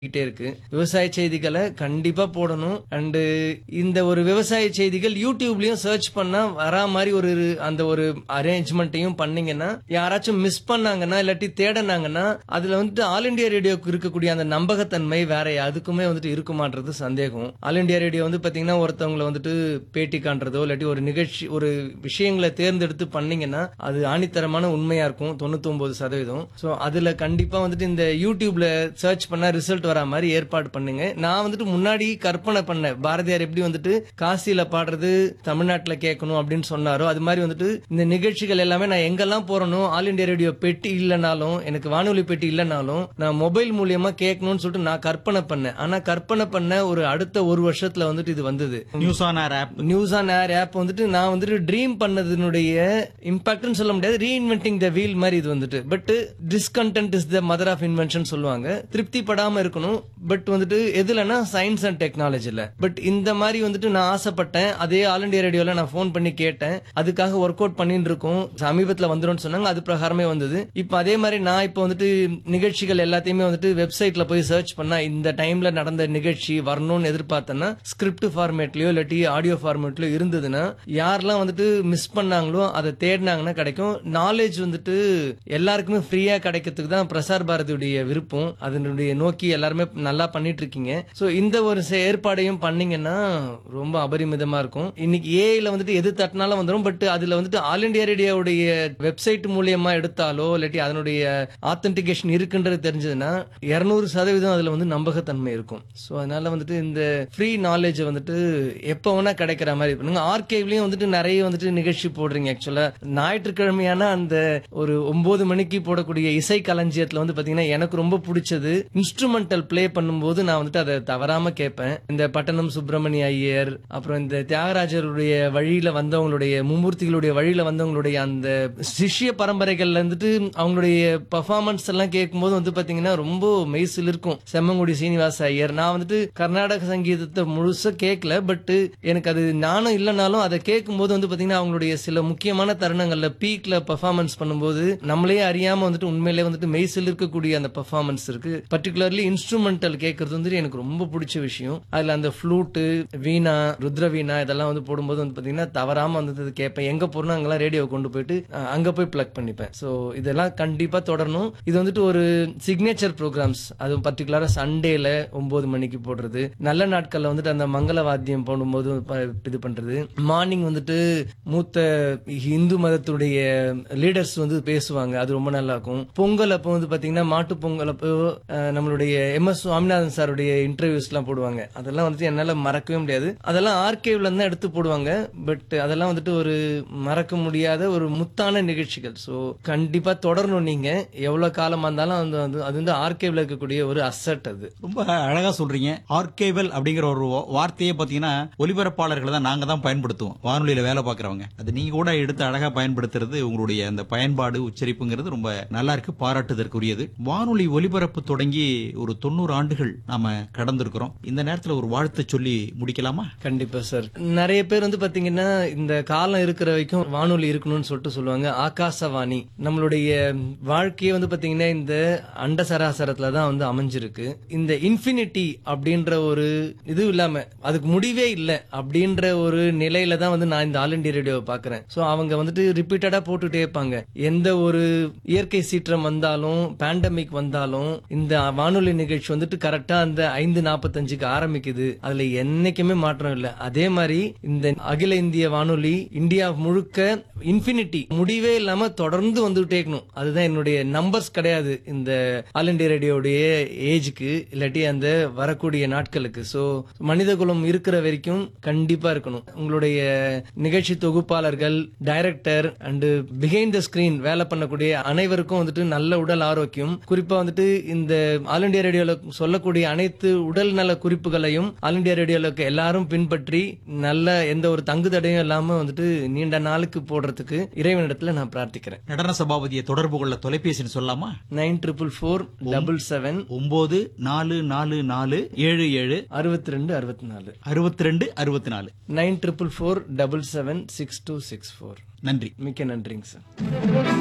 கிட்டே இருக்கு விவசாய செய்திகளை கண்டிப்பா போடணும் அண்ட் இந்த ஒரு விவசாய செய்திகள் யூடியூப்லயும் சர்ச் பண்ணா வரா மாதிரி ஒரு அந்த ஒரு அரேஞ்ச்மெண்ட்டையும் பண்ணீங்கன்னா யாராச்சும் மிஸ் பண்ணாங்கன்னா இல்லாட்டி தேடினாங்கன்னா அதுல வந்துட்டு ஆல் இண்டியா ரேடியோக்கு இருக்கக்கூடிய அந்த நம்பகத்தன்மை வேற அதுக்குமே வந்துட்டு இருக்குமான்றது சந்தேகம் ஆல் இண்டியா ரேடியோ வந்து பாத்தீங்கன்னா ஒருத்தவங்களை வந்துட்டு பேட்டி காண்றதோ இல்லாட்டி ஒரு நிகழ்ச்சி ஒரு விஷயங்களை தேர்ந்தெடுத்து பண்ணீங்கன்னா அது ஆணித்தரமான உண்மையா இருக்கும் தொண்ணூத்தி ஒன்பது சதவீதம் சோ அதுல கண்டிப்பா வந்துட்டு இந்த யூடியூப்ல சர்ச் பண்ணா ரிசல்ட் வரா மாதிரி ஏற்பாடு பண்ணுங்க நான் வந்துட்டு முன்னாடி கற்பனை பண்ணேன் பாரதியார் எப்படி வந்துட்டு காசியில பாடுறது தமிழ்நாட்டுல கேட்கணும் அப்படின்னு சொன்னாரோ அது மாதிரி வந்துட்டு இந்த நிகழ்ச்சிகள் எல்லாமே நான் எங்கெல்லாம் போறனோ ஆல் இண்டியா ரேடியோ பெட்டி இல்லைனாலும் எனக்கு வானொலி பெட்டி இல்லைனாலும் நான் மொபைல் மூலியமா கேட்கணும்னு சொல்லிட்டு நான் கற்பனை பண்ணேன் ஆனா கற்பனை பண்ண ஒரு அடுத்த ஒரு வருஷத்துல வந்துட்டு இது வந்தது news on air app news on air app வந்துட்டு நான் வந்துட்டு ட்ரீம் பண்ணதுனுடைய இம்பாக்ட்னு சொல்ல முடியாது ரீஇன்வென்டிங் த வீல் மாதிரி இது வந்துட்டு but discontent is the mother of invention சொல்லுவாங்க திருப்தி படாம இருக்கணும் பட் வந்துட்டு எதுலன்னா சயின்ஸ் அண்ட் டெக்னாலஜில பட் இந்த மாதிரி வந்துட்டு நான் ஆசைப்பட்டேன் அதே ஆல் இண்டியா ரேடியோல நான் ஃபோன் பண்ணி கேட்டேன் அதுக்காக ஒர்க் அவுட் பண்ணிட்டு இருக்கோம் சமீபத்துல வந்துரும்னு சொன்னாங்க அது பிரகாரமே வந்தது இப்போ அதே மாதிரி நான் இப்போ வந்துட்டு நிகழ்ச்சிகள் எல்லாத்தையுமே வந்துட்டு வெப்சைட்ல போய் சர்ச் பண்ணா இந்த டைம்ல நடந்த நிகழ்ச்சி வரணும்னு எதிர்பார்த்தேன்னா ஸ்கிரிப்ட் ஃபார்மேட்லயோ இல்லாட்டி ஆடியோ ஃபார்மேட்லயோ இருந்ததுன்னா யாரெல்லாம் வந்துட்டு மிஸ் பண்ணாங்களோ அதை தேடினாங்கன்னா கிடைக்கும் நாலேஜ் வந்துட்டு எல்லாருக்குமே ஃப்ரீயா கிடைக்கிறதுக்கு தான் பிரசார் பாரதியுடைய விருப்பம் அதனுடைய நோக்கி எல்லாருமே நல்லா பண்ணிட்டு இருக்கீங்க சோ இந்த ஒரு செ- ஏற்பாடையும் பண்ணீங்கன்னா ரொம்ப அபரிமிதமா இருக்கும் இன்னைக்கு ஏஐல வந்துட்டு எது தட்டினாலும் வந்துடும் பட் அதுல வந்துட்டு ஆல் இண்டியா ரேடியோவுடைய வெப்சைட் மூலியமா எடுத்தாலோ இல்லாட்டி அதனுடைய ஆத்தென்டிகேஷன் இருக்குன்றது தெரிஞ்சதுன்னா இருநூறு சதவீதம் அதுல வந்து நம்பகத்தன்மை இருக்கும் சோ அதனால வந்துட்டு இந்த ஃப்ரீ நாலேஜ் வந்துட்டு எப்ப வேணா கிடைக்கிற மாதிரி பண்ணுங்க ஆர்கேவ்லயும் வந்துட்டு நிறைய வந்துட்டு நிகழ்ச்சி போடுறீங்க ஆக்சுவலா ஞாயிற்றுக்கிழமையான அந்த ஒரு ஒன்பது மணிக்கு போடக்கூடிய இசை களஞ்சியத்துல வந்து பாத்தீங்கன்னா எனக்கு ரொம்ப பிடிச்சது இன்ஸ்ட்ருமெண்டல் ப்ளே பண்ணும்போது நான் வந்துட்டு அதை தவறாம கேட்பேன் இந்த பட்டணம் சுப்பிரமணிய ஐயர் அப்புறம் இந்த தியாகராஜருடைய வழியில வந்தவங்களுடைய மும்மூர்த்திகளுடைய வழியில வந்தவங்களுடைய அந்த சிஷ்ய பரம்பரைகள்ல இருந்துட்டு அவங்களுடைய பர்ஃபார்மன்ஸ் எல்லாம் கேட்கும்போது வந்து பாத்தீங்கன்னா ரொம்ப மெய்சில் இருக்கும் செம்மங்குடி சீனிவாச ஐயர் நான் வந்துட்டு கர்நாடக சங்கீதத்தை முழுசா கேட்கல பட் எனக்கு அது ஞானம் இல்லைனாலும் அதை கேட்கும்போது வந்து பாத்தீங்கன்னா அவங்களுடைய சில முக்கியமான தருணங்கள்ல பீக்ல பர்ஃபார்மன்ஸ் பண்ணும்போது நம்மளே அறியாம வந்துட்டு உண்மையிலே வந்துட்டு மெய்சில் இருக்கக்கூடிய அந்த பர்ஃபார்மன்ஸ் இருக்கு பர்டிகுலர்லி இன்ஸ்ட்ருமெண்டல் கேட்கறது வந்துட்டு எனக்கு ரொம்ப பிடிச்ச விஷயம் அதுல அந்த ஃப்ளூட்டு வீணா ருத்ர வீணா இதெல்லாம் வந்து போடும்போது வந்து பாத்தீங்கன்னா தவறாம வந்து இது கேட்பேன் எங்க போறோம் அங்கெல்லாம் ரேடியோ கொண்டு போயிட்டு அஹ், அங்க போய் பிளக் பண்ணிப்பேன் சோ இதெல்லாம் கண்டிப்பா தொடரணும் இது வந்துட்டு ஒரு சிக்னேச்சர் ப்ரோக்ராம்ஸ் அது பர்டிகுலரா சண்டேல ஒன்பது மணிக்கு போடுறது நல்ல நாட்கள்ல வந்துட்டு அந்த மங்கள வாத்தியம் போடும்போது ப- இது பண்றது மார்னிங் வந்துட்டு மூத்த இந்து மதத்துடைய லீடர்ஸ் வந்து பேசுவாங்க அது ரொம்ப நல்லா இருக்கும் பொங்கல் அப்போ வந்து பாத்தீங்கன்னா மாட்டு பொங்கல் அப்போ அஹ், நம்மளுடைய எம் எஸ் சுவாமிநாதன் சாருடைய இன்டர்வியூஸ் எல்லாம் போடுவாங்க அதெல்லாம் வந்துட்டு என்னால மறக்கவே முடியாது அதெல்லாம் ஆர்கேவ்ல தான் எடுத்து போடுவாங்க பட் அதெல்லாம் வந்துட்டு ஒரு மறக்க முடியாத ஒரு முத்தான நிகழ்ச்சிகள் சோ கண்டிப்பா தொடரணும் நீங்க எவ்வளவு காலமா இருந்தாலும் அது வந்து- அது வந்து ஆர்கேவ்ல இருக்கக்கூடிய ஒரு அசட் அது ரொம்ப அழகா சொல்றீங்க ஆர்கேவல் அப்படிங்கிற ஒரு வா- வார்த்தையே பாத்தீங்கன்னா ஒலிபரப்பாளர்களை தான் நாங்க தான் பயன்படுத்துவோம் வானொலியில வேலை பார்க்கறவங்க அது நீங்க கூட எடுத்து அழகா பயன்படுத்துறது உங்களுடைய அந்த பயன்பாடு உச்சரிப்புங்கிறது ரொம்ப நல்லா இருக்கு பாராட்டுதற்குரியது வானொலி ஒலிபரப்பு தொடங்கி ஒரு தொண்ணூறு ஆண்டுகள் நாம கடந்திருக்கிறோம் இந்த நேரத்துல ஒரு வாழ்த்து சொல்லி முடிக்கலாமா கண்டிப்பா சார் நிறைய பேர் வந்து பாத்தீங்கன்னா இந்த காலம் இருக்கிற வரைக்கும் வானொலி இருக்கணும்னு சொல்லிட்டு சொல்லுவாங்க ஆகாசவாணி நம்மளுடைய வாழ்க்கையே வந்து பாத்தீங்கன்னா இந்த அண்ட சராசரத்துல தான் வந்து அமைஞ்சிருக்கு இந்த இன்ஃபினிட்டி அப்படின்ற ஒரு இது இல்லாம அதுக்கு முடிவே இல்லை அப்படின்ற ஒரு நிலையில தான் வந்து நான் இந்த ஆல் இண்டியா ரேடியோவை பாக்குறேன் சோ அவங்க வந்துட்டு ரிப்பீட்டடா போட்டுட்டே இருப்பாங்க எந்த ஒரு இயற்கை சீற்றம் வந்தாலும் பேண்டமிக் வந்தாலும் இந்த வானொலி நிகழ்ச்சி வந்துட்டு கரெக்டா அந்த ஐந்து நாற்பத்தஞ்சுக்கு ஆரம்பிக்குது அதுல என்னைக்குமே மாற்றம் இல்லை அதே மாதிரி இந்த அகில இந்திய வானொலி இந்தியா முழுக்க இன்ஃபினிட்டி முடிவே இல்லாம தொடர்ந்து வந்துட்டே இருக்கணும் அதுதான் என்னுடைய நம்பர்ஸ் கிடையாது இந்த ஆல் இண்டியா ரேடியோடைய ஏஜ்க்கு இல்லாட்டி அந்த வரக்கூடிய நாட்களுக்கு சோ மனித குலம் இருக்கிற வரைக்கும் கண்டிப்பா இருக்கணும் உங்களுடைய நிகழ்ச்சி தொகுப்பாளர்கள் director and behind the screen வேலை பண்ணக்கூடிய அனைவருக்கும் வந்துட்டு நல்ல உடல் ஆரோக்கியம் குறிப்பா வந்துட்டு இந்த ஆல் இண்டியா ரேடியோல சொல்லக்கூடிய அனைத்து உடல் நல குறிப்புகளையும் ஆல் இண்டியா ரேடியோல இருக்க எல்லாரும் பின்பற்றி நல்ல எந்த ஒரு தங்கு தடையும் இல்லாம வந்துட்டு நீண்ட நாளுக்கு போடுறதுக்கு இறைவனிடத்துல நான் பிரார்த்திக்கிறேன் நடன சபாபதியை தொடர்பு கொள்ள தொலைபேசின்னு சொல்லலாமா nine triple four double seven ஒன்பது நாலு நாலு நாலு ஏழு ஏழு அறுபத்தி ரெண்டு அறுபத்தி நாலு அறுபத்தி ரெண்டு அறுபத்தி நாலு nine triple four double seven six two six four நன்றி மிக்க நன்றிங்க சார்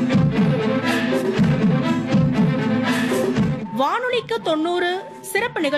வானொலிக்கு தொண்ணூறு சிறப்பு நிகழ்ச்சி